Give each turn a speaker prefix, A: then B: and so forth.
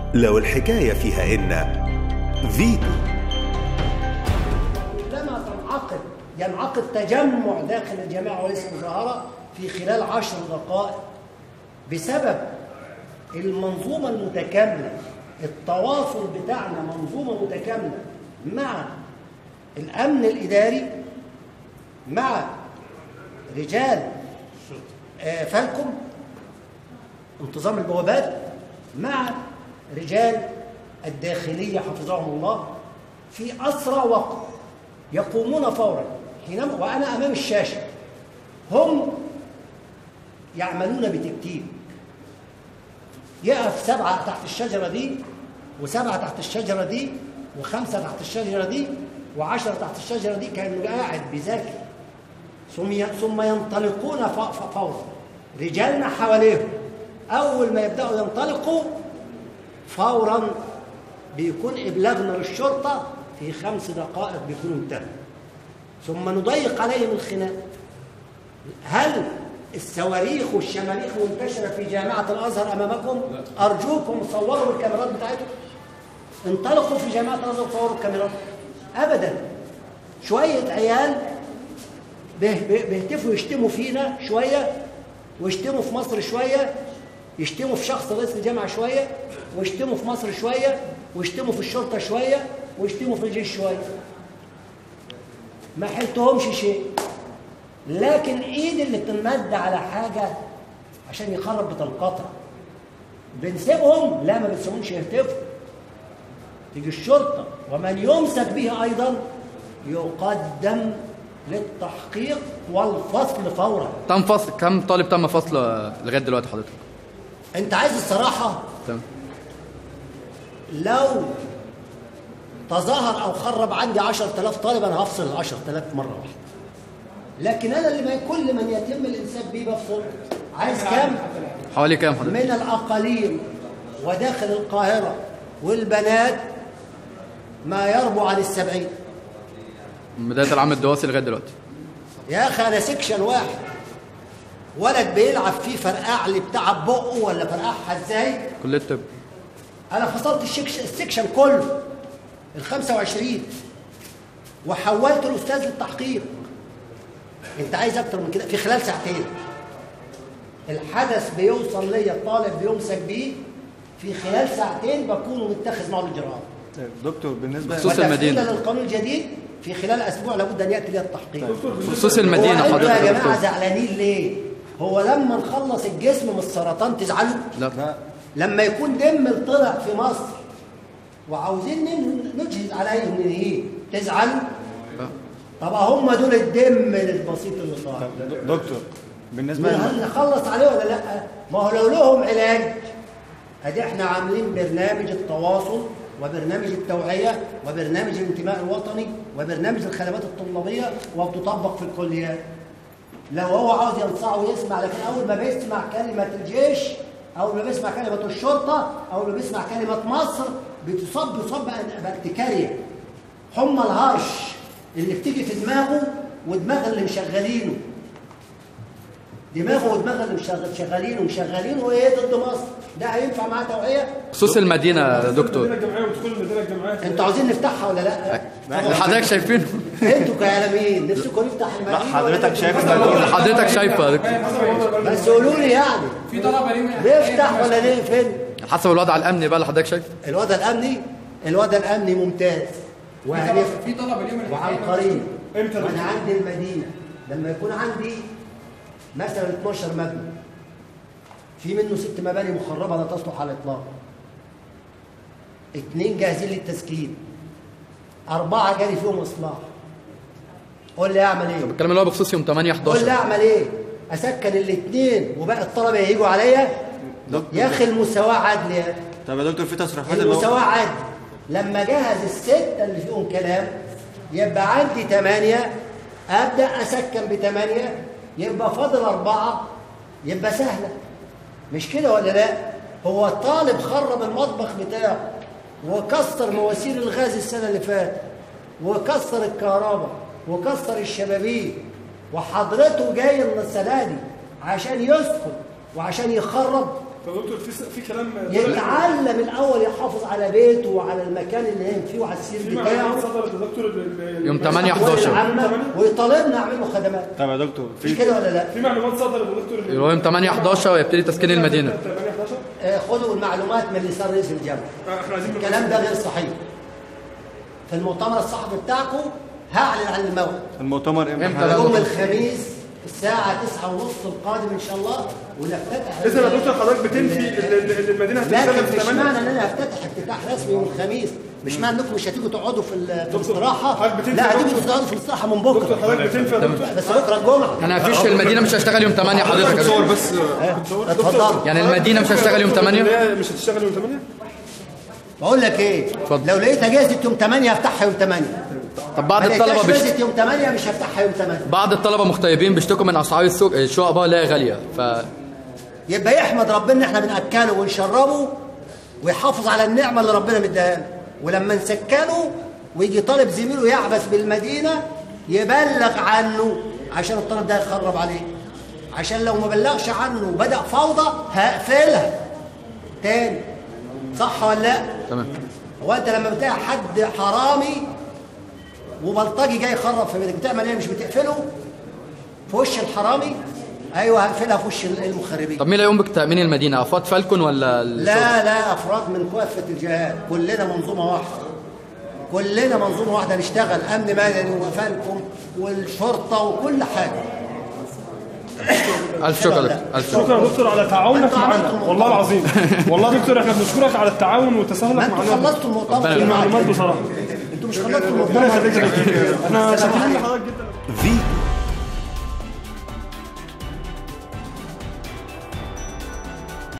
A: لو الحكاية فيها إن فيتو
B: لما تنعقد ينعقد تجمع داخل الجامعة وليس مظاهرة في خلال عشر دقائق بسبب المنظومة المتكاملة التواصل بتاعنا منظومة متكاملة مع الأمن الإداري مع رجال آه، فالكم انتظام البوابات مع رجال الداخلية حفظهم الله في أسرع وقت يقومون فورا حينما وأنا أمام الشاشة هم يعملون بتكتيك يقف سبعة تحت الشجرة دي وسبعة تحت الشجرة دي وخمسة تحت الشجرة دي وعشرة تحت الشجرة دي كأنه قاعد بيذاكر ثم ثم ينطلقون ف- ف- فورا رجالنا حواليهم أول ما يبدأوا ينطلقوا فورا بيكون إبلاغنا للشرطة في خمس دقائق بيكونوا انتهوا ثم نضيق عليهم الخناق هل الصواريخ والشماريخ منتشرة في جامعة الأزهر أمامكم أرجوكم صوروا الكاميرات بتاعتكم انطلقوا في جامعة الأزهر وصوروا الكاميرات أبدا شوية عيال به- به- بيهتفوا يشتموا فينا شوية ويشتموا في مصر شوية يشتموا في شخص رئيس الجامعة شوية ويشتموا في مصر شوية ويشتموا في الشرطة شوية ويشتموا في الجيش شوية ما حلتهمش شيء لكن ايد اللي بتنمد على حاجة عشان يخرب بتنقطع بنسيبهم لا ما بنسيبهمش يهتفوا تيجي الشرطة ومن يمسك به أيضا يقدم للتحقيق والفصل فورا
C: تم فصل كم طالب تم فصل آه، لغايه دلوقتي حضرتك
B: انت عايز الصراحة
C: تمام
B: لو تظاهر او خرب عندي 10000 طالب انا هفصل ال 10000 مره واحده لكن انا اللي ما كل من يتم الامساك بيه بفصل عايز كام
C: حوالي كام حضرتك
B: من الاقاليم وداخل القاهره والبنات ما يربو عن السبعين
C: من بدايه العام الدراسي لغايه دلوقتي
B: يا اخي انا سكشن واحد ولد بيلعب فيه فرقع اللي بتاع بقه ولا فرقعها ازاي
C: كليه الطب
B: انا فصلت الشكش السكشن كله ال 25 وحولت الاستاذ للتحقيق انت عايز اكتر من كده في خلال ساعتين الحدث بيوصل ليا الطالب بيمسك بيه في خلال ساعتين بكون متخذ معه الاجراءات
D: طيب دكتور بالنسبه
C: بخصوص
B: وتفصيلا
C: المدينة.
B: للقانون الجديد في خلال اسبوع لابد ان ياتي لي التحقيق
C: بخصوص المدينه
B: هو انتوا
C: حضرتك
B: يا
C: يا
B: جماعه
C: دكتور
B: زعلانين ليه؟ هو لما نخلص الجسم من السرطان تزعلوا؟
C: لا
D: لا
B: لما يكون دم طلع في مصر وعاوزين ن- نجهز عليهم ننهيه تزعلوا؟
C: لا.
B: طب هم دول الدم البسيط اللي طالع
D: طب د- دكتور بالنسبه
B: هل
D: لل-
B: نخلص عليه ولا لا؟ ما هو لو لهم علاج ادي احنا عاملين برنامج التواصل وبرنامج التوعيه وبرنامج الانتماء الوطني وبرنامج الخدمات الطلابيه وبتطبق في الكليات. لو هو عاوز ينصح ويسمع لكن اول ما بيسمع كلمه الجيش اول ما بيسمع كلمه الشرطه اول ما بيسمع كلمه مصر بتصاب بيصاب بأن- بارتكاريه حمى الهرش اللي بتيجي في دماغه ودماغ اللي مشغلينه دماغه ودماغ اللي مشغل- مشغلينه مشغلينه ايه ضد مصر ده هينفع معاه توعيه
C: بخصوص المدينه يا دكتور
E: المدينه الجامعيه ودخول المدينه الجامعيه
B: انتوا عاوزين نفتحها ولا لا
C: اللي حضرتك شايفينه
B: انتوا كاعلاميين نفسكم نفتح المدينه
D: لا حضرتك شايف
B: ولا
D: المدينة.
C: اللي حضرتك شايفه يا دكتور
B: بس قولوا لي يعني
E: في طلبه ليهم
B: نفتح ولا نقفل
C: حسب الوضع الامني بقى اللي حضرتك شايفه
B: الوضع الامني الوضع الامني ممتاز وهنفتح
E: في طلبه ليهم
B: وعن قريب
E: امتى
B: وانا عندي المدينه لما يكون عندي مثلا 12 مبنى في منه ست مباني مخربه لا تصلح على الاطلاق اثنين جاهزين للتسكين اربعه جالي فيهم اصلاح قول لي اعمل ايه
C: الكلام اللي هو بخصوص يوم 8
B: قول لي
C: 11
B: اعمل ايه اسكن الاثنين وباقي الطلبه يجوا عليا
D: دكتور.
B: يا اخي المساواه عدل يا
D: طب يا دكتور في تصريحات اللي هو
B: المساواة عدل لما جهز الستة اللي فيهم كلام يبقى عندي ثمانية أبدأ أسكن بثمانية يبقى فاضل أربعة يبقى سهلة مش كده ولا لا؟ هو الطالب خرب المطبخ بتاعه وكسر مواسير الغاز السنة اللي فاتت وكسر الكهرباء وكسر الشبابيك وحضرته جاي السنة دي عشان يسكن وعشان يخرب
E: طب يا دكتور في س- في كلام
B: يتعلم الاول يحافظ على بيته وعلى المكان اللي نايم فيه وعلى السرير
E: في معلومات
B: بتاعه
E: صدرت يا دكتور ال- ال-
C: يوم 8
B: الأحوال
C: 11
B: العامة، ويطالبنا اعمل له خدمات
D: طب يا دكتور
B: مش
D: في
B: كده ولا لا؟
E: في معلومات صدرت يا دكتور ال-
C: يوم 8 11 ويبتدي تسكين المدينه
E: 8 11
B: آه، خدوا المعلومات من لسان رئيس الجامعه
E: آه، احنا عايزين
B: الكلام ده غير صحيح في المؤتمر الصحفي بتاعكم هعلن عن الموعد
D: المؤتمر امتى
C: امتى
D: حضرتك؟
B: يوم الخميس الساعة تسعة ونص القادم إن شاء الله ونفتتح
E: اذا يا دكتور حضرتك بتنفي ال- ال- ال- المدينه
B: لكن
E: هتشتغل في
B: مش
E: 8
B: معنى ان انا هفتتح افتتاح رسمي يوم الخميس مش معنى انكم مش هتيجوا تقعدوا في ال- في الاستراحه
E: حضرتك بتنفي
B: لا هتيجوا
E: دكتور.
B: تقعدوا في الاستراحه من
E: دكتور
B: بكره
E: حضرتك بتنفي يا دكتور
B: بس بكره الجمعه
C: انا مفيش المدينه مش هشتغل يوم 8 حضرتك
E: صور بس
B: اتفضلوا
C: يعني المدينه مش هشتغل يوم 8
E: لا، مش هتشتغل يوم 8
B: بقول لك ايه
C: اتفضل.
B: لو لقيت اجازه يوم 8 هفتحها يوم 8
C: طب بعض
B: ما لقيتهاش
C: الطلبه بيش...
B: اجازه يوم 8 مش هفتحها يوم 8
C: بعض الطلبه مغتيبين بيشتكوا من اسعار السوق الشقق بقى اللي هي غاليه ف
B: يبقى يحمد ربنا ان احنا بناكله ونشربه ويحافظ على النعمه اللي ربنا مديها له ولما نسكنه ويجي طالب زميله يعبث بالمدينه يبلغ عنه عشان الطالب ده يخرب عليه عشان لو ما بلغش عنه وبدا فوضى هقفلها تاني صح ولا لا؟
C: تمام
B: هو انت لما بتلاقي حد حرامي وبلطجي جاي يخرب في بيتك بتعمل ايه مش بتقفله في وش الحرامي ايوه هقفلها في وش المخربين
C: طب مين اللي هيقوم بتامين المدينه افراد فالكون ولا الشغل؟
B: لا لا افراد من كافه الجهات كلنا منظومه واحده كلنا منظومه واحده نشتغل امن مدني وفالكم والشرطه وكل حاجه
C: الف شكر لك الف شكر
E: شكرا يا دكتور على تعاونك
B: أنتوا
E: معنا
B: عملتوا
E: والله العظيم والله يا دكتور احنا بنشكرك على التعاون
B: ما
E: وتساهلك
B: انتوا
E: معنا
B: خلصتوا المؤتمر
C: ربنا
B: اللي معاك.
E: المعلومات بصراحه
B: انتوا مش خلصتوا
E: ربنا
B: المؤتمر
E: يخليك يا دكتور احنا
B: السلام
E: شاكرين
B: عليكم.
E: لحضرتك جدا
A: فيتو